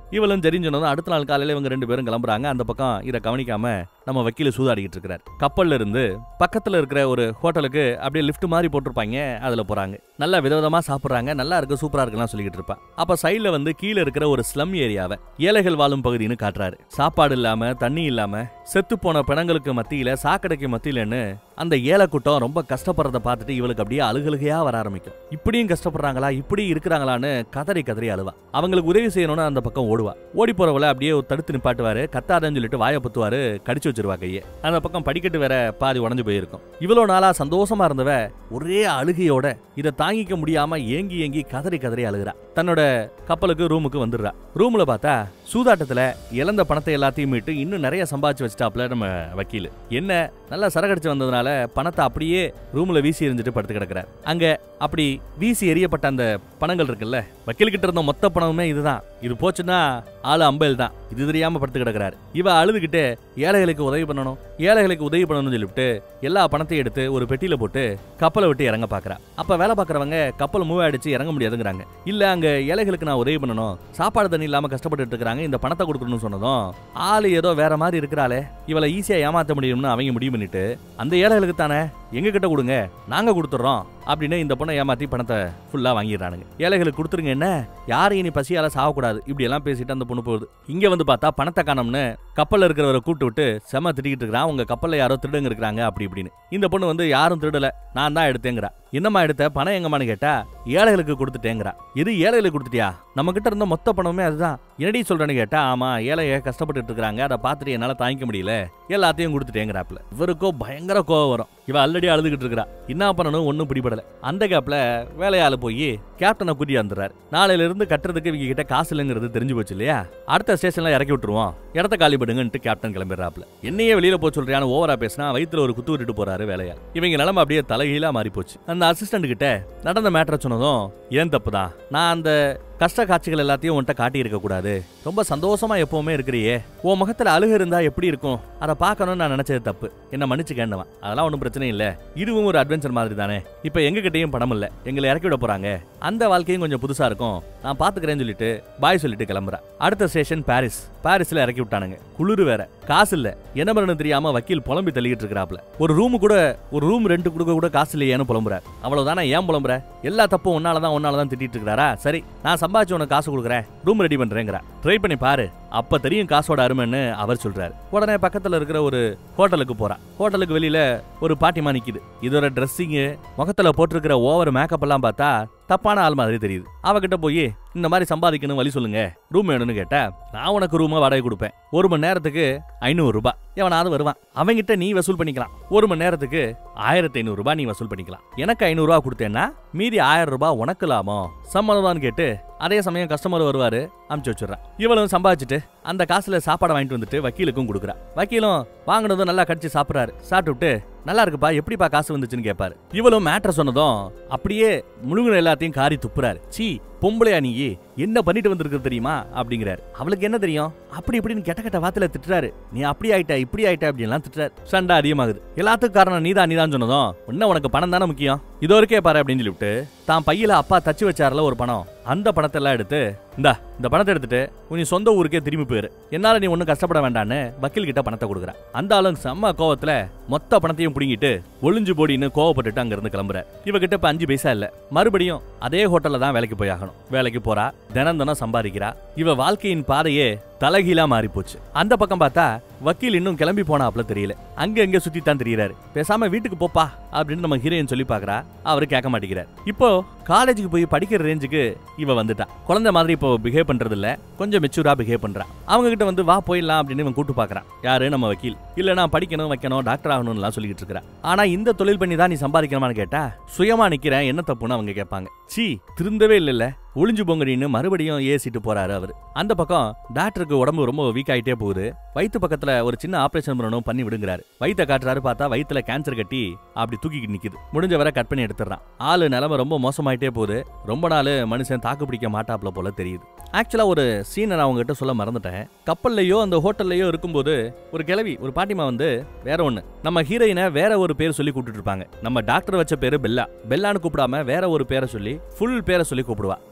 [SPEAKER 1] இவளும் தெரிஞ்சு சொன்னதும் அடுத்த நாள் காலையில இவங்க ரெண்டு பேரும் கிளம்புறாங்க அந்த பக்கம் இதை கவனிக்காம நம்ம வக்கீல் சூதாடிக்கிட்டு இருக்கிறார் கப்பல்ல இருந்து பக்கத்துல இருக்கிற ஒரு ஹோட்டலுக்கு அப்படியே லிஃப்ட் மாதிரி போட்டிருப்பாங்க அதுல போறாங்க நல்லா விதவிதமா சாப்பிடுறாங்க நல்லா இருக்கு சூப்பரா இருக்குலாம் சொல்லிக்கிட்டு இருப்பா அப்ப சைடுல வந்து கீழே இருக்கிற ஒரு ஸ்லம் ஏரியாவை ஏழைகள் வாழும் பகுதின்னு காட்டுறாரு சாப்பாடு இல்லாம தண்ணி இல்லாம செத்து போன பிணங்களுக்கு மத்தியில சாக்கடைக்கு மத்தியிலன்னு அந்த ஏழை கூட்டம் ரொம்ப கஷ்டப்படுறத பார்த்துட்டு இவளுக்கு அப்படியே அழுகழுகையா வர ஆரம்பிக்கும் இப்படியும் கஷ்டப்படுறாங்களா இப்படி இருக்கிறாங்களான்னு கதறி கதறி அழுவா அவங்களுக்கு உதவி செய்யணும்னு அந்த பக்கம் ஓடுவா ஓடி போறவள அப்படியே ஒரு தடுத்து நிப்பாட்டுவாரு கத்தாதன்னு சொல்லிட்டு வாயை புத்துவாரு கடிச்சு வச்சிருவா கையை அந்த பக்கம் படிக்கட்டு வேற பாதி உடஞ்சு போயிருக்கும் இவ்வளோ நாளா சந்தோஷமா இருந்தவ ஒரே அழுகையோட இதை தாங்கிக்க முடியாம ஏங்கி ஏங்கி கதறி கதறி அழுகுறா தன்னோட கப்பலுக்கு ரூமுக்கு வந்துடுறா ரூம்ல பார்த்தா சூதாட்டத்துல இழந்த பணத்தை எல்லாத்தையும் மீட்டு இன்னும் நிறைய சம்பாதிச்சு வச்சிட்டாப்ல நம்ம வக்கீல் என்ன நல்லா சரகடிச்சு வந்ததுனால பணத்தை அப்படியே ரூம்ல வீசி எறிஞ்சிட்டு படுத்து கிடக்குறார் அங்க அப்படி வீசி எறியப்பட்ட அந்த பணங்கள் இருக்குல்ல வக்கீல் கிட்ட இருந்த மொத்த பணமுமே இதுதான் இது போச்சுன்னா ஆளு அம்பேல் தான் இது தெரியாம படுத்து கிடக்குறாரு இவ அழுதுகிட்டு ஏழைகளுக்கு உதவி பண்ணணும் ஏழைகளுக்கு உதவி பண்ணணும்னு சொல்லிவிட்டு எல்லா பணத்தையும் எடுத்து ஒரு பெட்டியில போட்டு கப்பலை விட்டு இறங்க பாக்குறா அப்ப வேலை பாக்குறவங்க கப்பல் மூவ் அடிச்சு இறங்க முடியாதுங்கிறாங்க இல்ல அங்க ஏழைகளுக்கு நான் உதவி பண்ணணும் சாப்பாடு தண்ணி இல்லாம கஷ்டப்பட்டு இருக்காங்க இந்த பணத்தை கொடுக்கணும்னு சொன்னதும் ஆளு ஏதோ வேற மாதிரி இருக்கிறாளே இவளை ஈஸியா ஏமாத்த முடியும்னு அவங்க முடிவு பண்ணிட்டு அந்த ஏழைகளுக்கு தானே எங்க கிட்ட கொடுங்க நாங்க கொடுத்துறோம் அப்படின்னு இந்த பொண்ணை ஏமாத்தி பணத்தை ஃபுல்லா வாங்கிடுறானுங்க ஏழைகளுக்கு கொடுத்துருங்க என்ன யாரும் இனி பசியால சாகக்கூடாது இப்படி எல்லாம் பேசிட்டு அந்த பொண்ணு போகுது இங்க வந்து பார்த்தா பணத்தை காணோம்னு கப்பல்ல இருக்கிறவரை கூட்டு விட்டு செம திட்டிக்கிட்டு இருக்கிறான் உங்க கப்பல்ல யாரோ திருடுங்க இருக்கிறாங்க அப்படி இப்படின்னு இந்த பொண்ணு வந்து யாரும் திருடல நான் தான் எடுத்தேங்கிறா என்னம்மா எடுத்த பணம் எங்கம்மான்னு கேட்டா ஏழைகளுக்கு கொடுத்துட்டேங்கிறா இது ஏழைகளுக்கு கொடுத்துட்டியா நம்ம கிட்ட இருந்த மொத்த பணமே அதுதான் என்னடி சொல்றேன்னு கேட்டா ஆமா ஏழைய கஷ்டப்பட்டுட்டு இருக்காங்க அதை பார்த்துட்டு என்னால தாங்கிக்க முடியல எல்லாத்தையும் கொடுத்துட்டேங்கிறாப்ல இவருக்கோ பயங்கர கோவம் வரும் இவ ஆல்ரெடி அழுதுகிட்டு இருக்கிறா என்ன பண்ணணும் ஒன்னும் பிடிபடல அந்த கேப்ல வேலையாளு போய் கேப்டனை கூட்டி வந்துடுறாரு நாளையில இருந்து கட்டுறதுக்கு இவங்க கிட்ட காசு இல்லைங்கிறது தெரிஞ்சு போச்சு இல்லையா அடுத்த ஸ்டேஷன்ல இறக்கி விட்டுருவோம் இடத்த காலி பண்ணுங்கன்ட்டு கேப்டன் கிளம்பிடுறாப்ல என்னையே வெளியில போக சொல்றியான்னு ஓவரா பேசினா வயித்துல ஒரு குத்து விட்டுட்டு போறாரு வேலையாள் இவங்க நிலைமை அப்படியே தலைகீழா மாறி போச்சு அந்த அசிஸ்டன்ட் கிட்ட நடந்த மேட்டரை சொன்னதும் ஏன் தப்பு தான் நான் அந்த கஷ்ட காட்சிகள் எல்லாத்தையும் உன்கிட்ட காட்டி இருக்க கூடாது ரொம்ப சந்தோஷமா எப்பவுமே இருக்கிறியே உன் முகத்துல அழுகு இருந்தா எப்படி இருக்கும் அதை பார்க்கணும்னு நான் நினைச்சது தப்பு என்ன மன்னிச்சு கேண்டவன் அதெல்லாம் ஒன்றும் பிரச்சனை இல்ல இதுவும் ஒரு அட்வென்ச்சர் மாதிரி தானே இப்ப எங்க கிட்டயும் பணம் இல்ல எங்களை இறக்கி விட போறாங்க அந்த வாழ்க்கையும் கொஞ்சம் புதுசா இருக்கும் நான் பாத்துக்கிறேன்னு சொல்லிட்டு பாய் சொல்லிட்டு கிளம்புறா அடுத்த ஸ்டேஷன் பாரிஸ் பாரிஸ்ல இறக்கி விட்டானுங்க குளிர் வேற காசு இல்ல என்ன பண்ணணும் தெரியாம வக்கீல் புலம்பி தள்ளிக்கிட்டு இருக்கிறாப்ல ஒரு ரூம் கூட ஒரு ரூம் ரெண்ட் கொடுக்க கூட காசு இல்லையேன்னு புலம்புறார் அவ்வளவுதானே ஏன் புலம்புற எல்லா தப்பும் உன்னாலதான் உன்னாலதான் திட்டிட்டு இருக்கிறாரா சரி நான் சம்பாதிச்சு உனக்கு காசு கொடுக்குறேன் ரூம் ரெடி பண்றேங்கிறா ட்ரை பண்ணி பாரு அப்ப தெரியும் காசோட அருமைன்னு அவர் சொல்றாரு உடனே பக்கத்துல இருக்கிற ஒரு ஹோட்டலுக்கு போறா ஹோட்டலுக்கு வெளியில ஒரு பாட்டிமா நிக்குது இதோட ட்ரெஸ்ஸிங்கு முகத்துல போட்டிருக்கிற ஓவர் மேக்கப் எல்லாம் பார்த்தா தப்பான ஆள் மாதிரி தெரியுது அவகிட்ட போய் இந்த மாதிரி சம்பாதிக்கணும் வழி சொல்லுங்க ரூம் வேணும்னு கேட்டா நான் உனக்கு ரூமை வாடகை கொடுப்பேன் ஒரு மணி நேரத்துக்கு ஐநூறு ரூபாய் எவனாவது வருவான் அவங்கிட்ட நீ வசூல் பண்ணிக்கலாம் ஒரு மணி நேரத்துக்கு ஆயிரத்தி ஐநூறு ரூபாய் நீ வசூல் பண்ணிக்கலாம் எனக்கு ஐநூறு ரூபாய் கொடுத்தேன்னா மீதி ஆயிரம் ரூபாய் உனக்கு லாபம் சம்மதமான்னு கேட்டு அதே சமயம் கஸ்டமர் வருவாரு அமுச்சு வச்சிடுறான் இவளும் சம்பாதிச்சுட்டு அந்த காசுல சாப்பாடை வாங்கிட்டு வந்துட்டு வக்கீலுக்கும் கொடுக்குறா வக்கீலும் வாங்கினதும் நல்லா கடிச்சு சாப்பிடுறாரு சாப்பிட்டுட்டு நல்லா இருக்குப்பா எப்படிப்பா காசு வந்துச்சுன்னு கேட்பாரு இவளும் மேட்ர சொன்னதும் அப்படியே முழுங்குன எல்லாத்தையும் காரி துப்புறாரு சீ பொம்பளையா நீ என்ன பண்ணிட்டு வந்திருக்க தெரியுமா அப்படிங்கிறாரு அவளுக்கு என்ன தெரியும் அப்படி இப்படின்னு கெட்ட கெட்ட வார்த்தையில திட்டுறாரு நீ அப்படி ஆயிட்ட இப்படி ஆயிட்ட அப்படின்லாம் திட்டுறாரு சண்டை அதிகமாகுது எல்லாத்துக்கும் காரணம் நீதான் நீதான் சொன்னதும் என்ன உனக்கு பணம் தானே முக்கியம் இதோ இருக்கே பாரு அப்படின்னு சொல்லிவிட்டு தான் பையில அப்பா தச்சு வச்சார்ல ஒரு பணம் அந்த பணத்தை எல்லாம் எடுத்து இந்தா இந்த பணத்தை எடுத்துட்டு நீ சொந்த ஊருக்கே திரும்பி போயிரு என்னால நீ ஒன்னும் கஷ்டப்பட வேண்டான்னு வக்கீல் கிட்ட பணத்தை கொடுக்குற அந்த ஆளுங்க செம்ம கோவத்துல மொத்த பணத்தையும் புடுங்கிட்டு ஒளிஞ்சு போடின்னு கோவப்பட்டுட்டு அங்க இருந்து கிளம்புற இவகிட்ட இப்ப அஞ்சு பைசா இல்ல மறுபடியும் அதே ஹோட்டல்ல தான் வேலைக்கு போய் ஆகணும் வேலைக்கு போறா தினம் தினம் சம்பாதிக்கிறா இவ வாழ்க்கையின் பாதையே தலைகீழா மாறி போச்சு அந்த பக்கம் பார்த்தா வக்கீல் இன்னும் கிளம்பி போனாப்ல தெரியல அங்க எங்க சுத்தி தான் தெரியறாரு பேசாம வீட்டுக்கு போப்பா அப்படின்னு நம்ம ஹீரோயின் சொல்லி பாக்குறா அவரு கேட்க மாட்டேங்கிறார் இப்போ காலேஜுக்கு போய் படிக்கிற ரேஞ்சுக்கு இவ வந்துட்டா குழந்தை மாதிரி இப்போ பிஹேவ் பண்றது இல்ல கொஞ்சம் மெச்சூரா பிஹேவ் பண்றா அவங்க கிட்ட வந்து வா போயிடலாம் அப்படின்னு இவன் கூட்டு பாக்குறான் யாரு நம்ம வக்கீல் இல்ல நான் படிக்கணும் வைக்கணும் டாக்டர் ஆகணும்லாம் சொல்லிட்டு இருக்கிறா ஆனா இந்த தொழில் பண்ணி தான் நீ சம்பாதிக்கணுமான்னு கேட்டா சுயமா நிக்கிறேன் என்ன தப்புன்னு அவங்க கேட்பாங்க சீ திருந்தவே இல்லைல்ல ஒளிஞ்சு பொங்கடின்னு மறுபடியும் ஏசிட்டு போறாரு அவர் அந்த பக்கம் டாக்டருக்கு உடம்பு ரொம்ப வீக் ஆயிட்டே போகுது வயித்து பக்கத்துல ஒரு சின்ன ஆபரேஷன் பண்ணணும் பண்ணி விடுங்கிறாரு வயித்தை காட்டுறாரு பார்த்தா வயித்துல கேன்சர் கட்டி அப்படி தூக்கிட்டு நிக்குது முடிஞ்ச வரை கட் பண்ணி எடுத்துறான் ஆளு நிலைமை ரொம்ப மோசமாயிட்டே போகுது ரொம்ப நாள் மனுஷன் தாக்கு பிடிக்க மாட்டாப்ல போல தெரியுது ஆக்சுவலா ஒரு சீனை நான் உங்ககிட்ட சொல்ல மறந்துட்டேன் கப்பல்லையோ அந்த ஹோட்டல்லையோ இருக்கும்போது ஒரு கிழவி ஒரு பாட்டிமா வந்து வேற ஒண்ணு நம்ம ஹீரோயினை வேற ஒரு பேர் சொல்லி கூப்பிட்டு இருப்பாங்க நம்ம டாக்டர் வச்ச பேரு பெல்லா பெல்லான்னு கூப்பிடாம வேற ஒரு பேரை சொல்லி ஃபுல் பேரை சொல்லி கூப்பிடுவா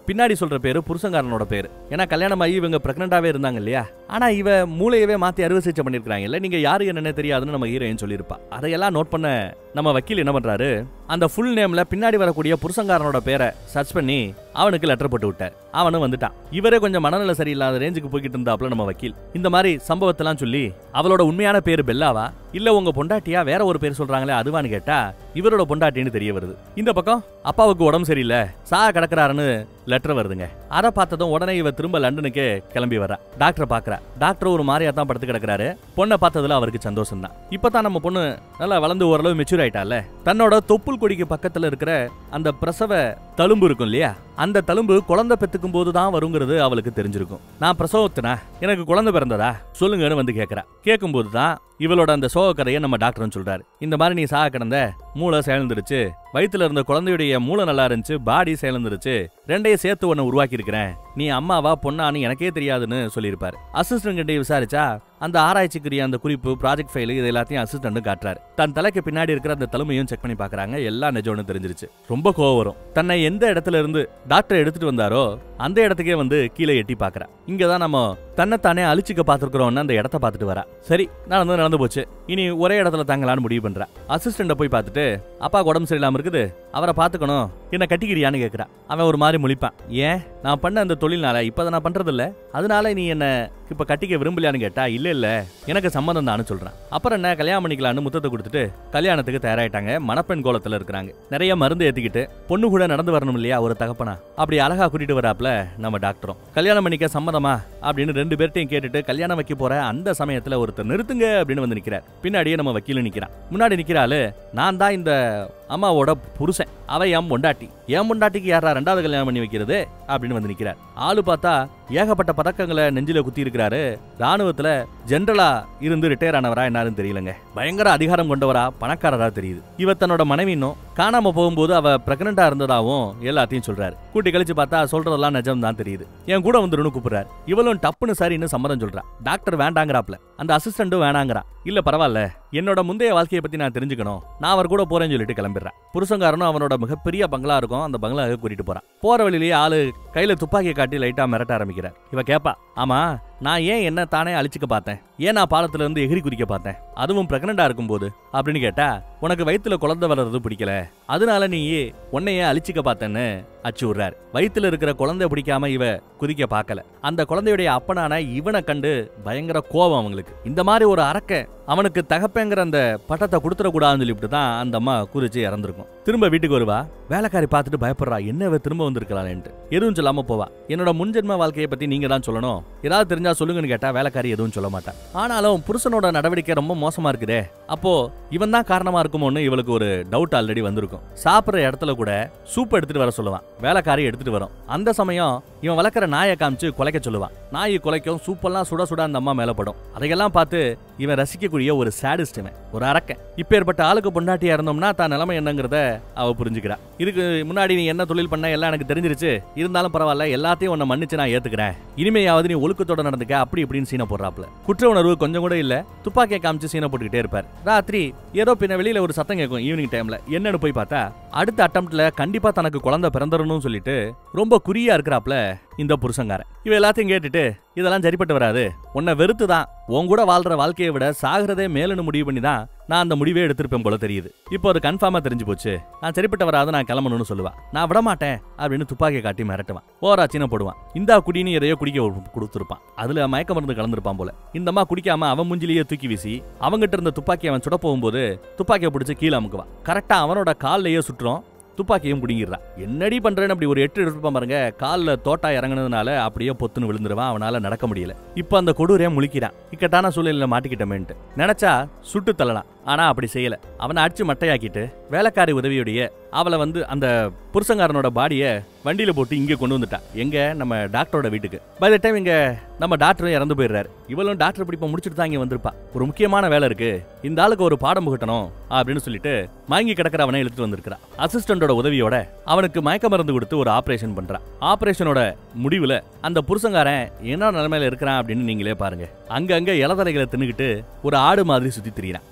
[SPEAKER 1] பின்னாடி சொல்ற பேரு புருஷங்காரனோட பேரு ஏன்னா கல்யாணம் ஆகி இவங்க பிரெக்னண்டாவே இருந்தாங்க இல்லையா ஆனா இவ மூளையவே மாத்தி அறுவை சிகிச்சை பண்ணிருக்காங்க இல்ல நீங்க யாரு என்னன்னு தெரியாதுன்னு நம்ம ஹீரோயின் சொல்லியிருப்பா அதையெல்லாம் நோட் பண்ண நம்ம வக்கீல் என்ன பண்றாரு அந்த ஃபுல் நேம்ல பின்னாடி வரக்கூடிய புருஷங்காரனோட பேரை சர்ச் பண்ணி அவனுக்கு லெட்டர் போட்டு விட்டார் அவனும் வந்துட்டான் இவரே கொஞ்சம் மனநல சரியில்லாத ரேஞ்சுக்கு போய்கிட்டு இருந்தாப்ல நம்ம வக்கீல் இந்த மாதிரி சம்பவத்தெல்லாம் சொல்லி அவளோட உண்மையான பேரு பெல்லாவா இல்ல உங்க பொண்டாட்டியா வேற ஒரு பேர் சொல்றாங்களே அதுவான்னு கேட்டா இவரோட பொண்டாட்டின்னு தெரிய வருது இந்த பக்கம் அப்பாவுக்கு உடம்பு சரியில்லை சா கிடக்குறாருன்னு லெட்டர் வருதுங்க அதை பார்த்ததும் உடனே இவ திரும்ப லண்டனுக்கு கிளம்பி வரா டாக்டரை பாக்குறா டாக்டர் ஒரு மாதிரியா தான் படுத்து கிடக்குறாரு பொண்ணை பார்த்ததுல அவருக்கு சந்தோஷம் தான் இப்பதான் நம்ம பொண்ணு நல்லா வளர்ந்து ஓரளவு மெச்சூர் ஆயிட்டால தன்னோட தொப்புள் கொடிக்கு பக்கத்துல இருக்கிற அந்த பிரசவ தழும்பு இருக்கும் இல்லையா அந்த தழும்பு குழந்தை பெத்துக்கும் போது தான் வருங்கிறது அவளுக்கு தெரிஞ்சிருக்கும் நான் பிரசவத்தினா எனக்கு குழந்தை பிறந்ததா சொல்லுங்கன்னு வந்து கேட்கறா கேட்கும்போது தான் இவளோட அந்த சோக கதையை நம்ம டாக்டரும் சொல்றாரு இந்த மாதிரி நீ சாக கிடந்த மூளை செயல்ந்துருச்சு வயித்துல இருந்த குழந்தையுடைய மூளை நல்லா இருந்துச்சு பாடி செயல்ந்துருச்சு ரெண்டையும் சேர்த்து ஒன்னு உருவாக்கி இருக்கிறேன் நீ அம்மாவா பொண்ணான்னு எனக்கே தெரியாதுன்னு சொல்லியிருப்பாரு அசிஸ்டன்ட் கிட்டே விசாரிச்சா அந்த ஆராய்ச்சிக்குரிய அந்த குறிப்பு ப்ராஜெக்ட் ஃபைல் இது எல்லாத்தையும் அசிஸ்டன்ட் காட்டுறாரு தன் தலைக்கு பின்னாடி இருக்கிற அந்த தலைமையும் செக் பண்ணி பாக்குறாங்க எல்லாம் நிஜம்னு தெரிஞ்சிருச்சு ரொம்ப கோவம் வரும் தன்னை எந்த இடத்துல இருந்து டாக்டர் எடுத்துட்டு வந்தாரோ அந்த இடத்துக்கே வந்து கீழே எட்டி பாக்குறா இங்கதான் நம்ம தன்னைத்தானே அழிச்சுக்க பாத்துருக்கிறோம்னு அந்த இடத்த பார்த்துட்டு வரா சரி நடந்து நடந்து போச்சு இனி ஒரே இடத்துல தங்கலான்னு முடிவு பண்றா அசிஸ்டண்ட போய் பார்த்துட்டு அப்பா உடம்பு சரியில்லாம இருக்குது அவரை பாத்துக்கணும் என்ன கட்டிக்கிறியான்னு கேக்குறா அவன் ஒரு மாதிரி முழிப்பான் ஏன் நான் பண்ண அந்த தொழில்னால இப்ப நான் பண்றது இல்ல அதனால நீ என்ன இப்ப கட்டிக்க விரும்பலையான்னு கேட்டா இல்ல இல்ல எனக்கு சம்மதம் தான் சொல்றான் அப்புறம் என்ன கல்யாணம் பண்ணிக்கலாம்னு முத்தத்தை கொடுத்துட்டு கல்யாணத்துக்கு தயாராயிட்டாங்க மணப்பெண் கோலத்துல இருக்கிறாங்க நிறைய மருந்து ஏத்திக்கிட்டு பொண்ணு கூட நடந்து வரணும் இல்லையா ஒரு தகப்பனா அப்படி அழகா கூட்டிட்டு வராப்ல நம்ம டாக்டரும் கல்யாணம் பண்ணிக்க சம்மதமா அப்படின்னு ரெண்டு பேர்ட்டையும் கேட்டுட்டு கல்யாணம் வைக்க போற அந்த சமயத்துல ஒருத்தர் நிறுத்துங்க அப்படின்னு வந்து நிக்கிறார் பின்னாடியே நம்ம வக்கீல் நிக்கிறான் முன்னாடி நிக்கிறாளு நான் தான் இந்த அம்மாவோட புருஷன் அவ என் பொண்டாட்டி என் பொண்டாட்டிக்கு யாரா ரெண்டாவது கல்யாணம் பண்ணி வைக்கிறது அப்படின்னு வந்து நிக்கிறார் ஆளு பார்த்தா ஏகப்பட்ட பதக்கங்களை நெஞ்சில குத்தி இருக்கிறாரு ராணுவத்துல ஜெனரலா இருந்து ரிட்டையர் ஆனவரா என்னன்னு தெரியலங்க பயங்கர அதிகாரம் கொண்டவரா பணக்காரரா தெரியுது இவ தன்னோட மனைவின்னும் காணாம போகும்போது அவ பிரெக்னண்டா இருந்ததாவும் எல்லாத்தையும் சொல்றாரு கூட்டி கழிச்சு பார்த்தா சொல்றதெல்லாம் நிஜம் தான் தெரியுது என் கூட வந்துருன்னு கூப்பிடுறாரு இவளும் டப்புன்னு சரின்னு சம்மதம் சொல்றா டாக்டர் வேண்டாங்கிறாப்ல அந்த அசிஸ்டண்ட்டும் வேணாங்கிறா இல்ல பரவாயில்ல என்னோட முந்தைய வாழ்க்கையை பத்தி நான் தெரிஞ்சுக்கணும் நான் அவர் கூட போறேன்னு சொல்லிட்டு கிளம்பிடுறேன் புருஷங்காரனும் அவனோட மிகப்பெரிய பங்களா இருக்கும் அந்த பங்களாவுக்கு கூட்டிட்டு போறான் போற வழியிலேயே ஆளு கையில துப்பாக்கியை காட்டி லைட்டா மிரட்ட ஆரம்பிக்கிறார் இவ கேப்பா ஆமா நான் ஏன் என்ன தானே அழிச்சுக்க பார்த்தேன் ஏன் நான் பாலத்துல இருந்து எகிரி குதிக்க பார்த்தேன் அதுவும் பிரெக்னண்டா இருக்கும்போது அப்படின்னு கேட்டா உனக்கு வயித்துல குழந்தை வர்றது பிடிக்கல அதனால நீ உன்னையே அழிச்சுக்க பார்த்தேன்னு அச்சு விடுறாரு வயித்துல இருக்கிற குழந்தை பிடிக்காம இவ குதிக்க பார்க்கல அந்த குழந்தையுடைய அப்பனான இவனை கண்டு பயங்கர கோபம் அவங்களுக்கு இந்த மாதிரி ஒரு அரக்க அவனுக்கு தகப்பேங்கிற அந்த பட்டத்தை கொடுத்துட கூடாதுன்னு சொல்லிவிட்டு தான் அந்த அம்மா குதிச்சு இறந்திருக்கும் திரும்ப வீட்டுக்கு வருவா வேலைக்காரி பார்த்துட்டு பயப்படுறா என்ன இவ திரும்ப வந்திருக்கலான்ட்டு எதுவும் சொல்லாம போவா என்னோட முன்ஜென்ம வாழ்க்கையை பத்தி நீங்க தான் சொல்லணும் ஏதாவது தெரிஞ்சா சொல்லுங்கன்னு கேட்டா வேலைக்காரி எதுவும் சொல்ல மாட்டா ஆனாலும் புருஷனோட நடவடிக்கை ரொம்ப மோசமா இருக்குதே அப்போ இவன் தான் காரணமா இருக்குமோன்னு இவளுக்கு ஒரு டவுட் ஆல்ரெடி வந்திருக்கும் சாப்பிடுற இடத்துல கூட சூப் எடுத்துட்டு வர சொல்லுவான் வேலைக்காரி எடுத்துட்டு வரும் அந்த சமயம் இவன் வளர்க்குற நாயை காமிச்சு குலைக்க சொல்லுவான் நாய் குலைக்கும் சூப்பெல்லாம் சுட சுட அந்த அம்மா மேல படும் அதையெல்லாம் பார்த்து இவன் ரசிக்கக்கூடிய ஒரு சாடிஸ்ட் இவன் ஒரு அரக்கன் இப்பேற்பட்ட ஆளுக்கு பொண்டாட்டியா இருந்தோம்னா தான் நிலைமை என்னங்கிறத அவ புரிஞ்சுக்கிறா இதுக்கு முன்னாடி நீ என்ன தொழில் பண்ண எல்லாம் எனக்கு தெரிஞ்சிருச்சு இருந்தாலும் பரவாயில்ல எல்லாத்தையும் உன்னை மன்னிச்சு நான் ஏத்துக்கிறேன் இனிமையாவது நீ ஒழுக்கத்தோட நடந்துக்க அப்படி இப்படின்னு சீனை போடுறாப்ல குற்ற உணர்வு கொஞ்சம் கூட இல்ல துப்பாக்கியை காமிச்சு சீனை போட்டுக்கிட்டே இருப்பார் ராத்திரி ஏதோ பின்ன வெளியில ஒரு சத்தம் கேட்கும் ஈவினிங் டைம்ல என்னன்னு போய் பார்த்தா அடுத்த அட்டம்ப்ட்ல கண்டிப்பா தனக்கு குழந்தை பிறந்துடணும்னு சொல்லிட்டு ரொம்ப குறியா இருக்கிறாப்ல இந்த புருஷங்காரன் இவ எல்லாத்தையும் கேட்டுட்டு இதெல்லாம் சரிப்பட்டு வராது உன்னை வெறுத்து தான் உன் கூட வாழ்ற வாழ்க்கையை விட சாகிறதே மேலுன்னு முடிவு பண்ணி தான் நான் அந்த முடிவே எடுத்திருப்பேன் போல தெரியுது இப்போ ஒரு கன்ஃபார்மா தெரிஞ்சு போச்சு நான் சரிப்பட்டு வராது நான் கிளம்பணும்னு சொல்லுவா நான் விட மாட்டேன் அப்படின்னு துப்பாக்கியை காட்டி மிரட்டுவான் ஓரா சீன போடுவான் இந்தா குடின்னு எதையோ குடிக்க கொடுத்துருப்பான் அதுல மயக்க மருந்து கலந்துருப்பான் போல இந்த அம்மா குடிக்காம அவன் முஞ்சிலேயே தூக்கி வீசி அவங்கிட்ட இருந்த துப்பாக்கி அவன் சுட போகும்போது துப்பாக்கியை பிடிச்சி கீழே அமுக்குவான் கரெக்டா அவனோட கால்லையே சுட்டுறோம் துப்பாக்கியும் பிடிங்கிடுறான் என்னடி பண்றேன்னு அப்படி ஒரு எட்டு எடுத்துப்பான் பாருங்க காலில் தோட்டா இறங்குனதுனால அப்படியே பொத்துன்னு விழுந்துருவான் அவனால நடக்க முடியல இப்போ அந்த கொடூரையை முழிக்கிறான் இக்கட்டான சூழ்நிலையில மாட்டிக்கிட்டமேன்ட்டு நினைச்சா சுட்டு தள்ளலாம் ஆனா அப்படி செய்யல அவனை அடிச்சு மட்டையாக்கிட்டு வேலைக்காரி உதவியுடைய அவளை வந்து அந்த புருஷங்காரனோட பாடிய வண்டியில போட்டு இங்க கொண்டு வந்துட்டான் எங்க நம்ம டாக்டரோட வீட்டுக்கு பை த டைம் இங்க நம்ம டாக்டரும் இறந்து போயிடுறாரு இவளும் டாக்டர் படிப்பை முடிச்சுட்டு தான் இங்க வந்திருப்பா ஒரு முக்கியமான வேலை இருக்கு இந்த ஆளுக்கு ஒரு பாடம் புகட்டணும் அப்படின்னு சொல்லிட்டு மயங்கி கிடக்கிற அவனை இழுத்துட்டு வந்திருக்கிறா அசிஸ்டண்டோட உதவியோட அவனுக்கு மயக்க மருந்து கொடுத்து ஒரு ஆபரேஷன் பண்றான் ஆபரேஷனோட முடிவுல அந்த புருஷங்காரன் என்ன நிலைமையில இருக்கிறான் அப்படின்னு நீங்களே பாருங்க அங்கங்க இலதலைகளை தின்னுக்கிட்டு ஒரு ஆடு மாதிரி சுத்தி திரியிறான் என்ன நடந்தது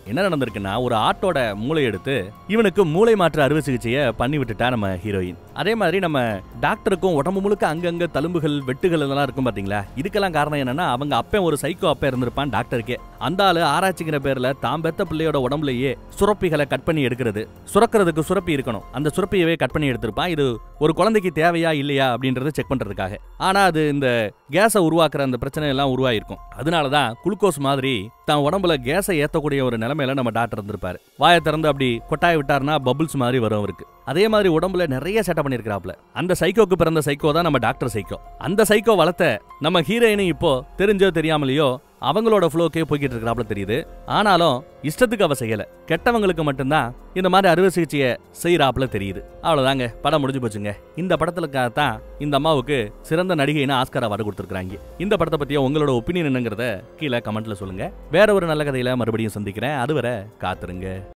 [SPEAKER 1] நடந்திருக்குன்னா ஒரு ஆட்டோட மூளை எடுத்து இவனுக்கு மூளை மாற்று அறுவை சிகிச்சையை பண்ணி விட்டுட்டா நம்ம ஹீரோயின் அதே மாதிரி நம்ம டாக்டருக்கும் உடம்பு முழுக்க அங்கங்க தழும்புகள் வெட்டுகள் இதெல்லாம் இருக்கும் பாத்தீங்களா இதுக்கெல்லாம் காரணம் என்னன்னா அவங்க அப்பன் ஒரு சைக்கோ அப்பன் இருந்திருப்பான் டாக்டருக்கே அந்த ஆளு ஆராய்ச்சிங்கிற பேர்ல தாம் பெத்த பிள்ளையோட உடம்புலயே சுரப்பிகளை கட் பண்ணி எடுக்கிறது சுரக்கிறதுக்கு சுரப்பி இருக்கணும் அந்த சுரப்பியவே கட் பண்ணி எடுத்திருப்பான் இது ஒரு குழந்தைக்கு தேவையா இல்லையா அப்படின்றத செக் பண்றதுக்காக ஆனா அது இந்த கேஸை உருவாக்குற அந்த பிரச்சனை எல்லாம் உருவாயிருக்கும் அதனால தான் குளுக்கோஸ் மாதிரி தான் உடம்புல கேஸை ஏத்தக்கூடிய ஒரு நிலைமையில நம்ம டாக்டர் இருந்திருப்பாரு வாயை திறந்து அப்படி கொட்டாய் விட்டாருன்னா பபுள்ஸ் மாதிரி வரும் அவருக்கு அதே மாதிரி உடம்புல நிறைய சேட்டை பண்ணியிருக்கிறாப்ல அந்த சைக்கோக்கு பிறந்த சைக்கோ தான் நம்ம டாக்டர் சைக்கோ அந்த சைக்கோ வளர்த்த நம்ம ஹீரோயினும் இப்போ தெரிஞ்சோ தெரியாமலையோ அவங்களோட ஃப்ளோக்கே போய்கிட்டு இருக்கிறாப்ல தெரியுது ஆனாலும் இஷ்டத்துக்கு அவ செய்யல கெட்டவங்களுக்கு மட்டும்தான் இந்த மாதிரி அறுவை சிகிச்சையை செய்யறாப்ல தெரியுது அவ்வளவுதாங்க படம் முடிஞ்சு போச்சுங்க இந்த படத்துலக்காக தான் இந்த அம்மாவுக்கு சிறந்த நடிகைன்னு ஆஸ்கர் அவார்டு கொடுத்துருக்காங்க இந்த படத்தை பத்திய உங்களோட ஒப்பீனியன் என்னங்கிறத கீழே கமெண்ட்ல சொல்லுங்க வேற ஒரு நல்ல கதையில மறுபடியும் சந்திக்கிறேன் அதுவரை காத்துருங்க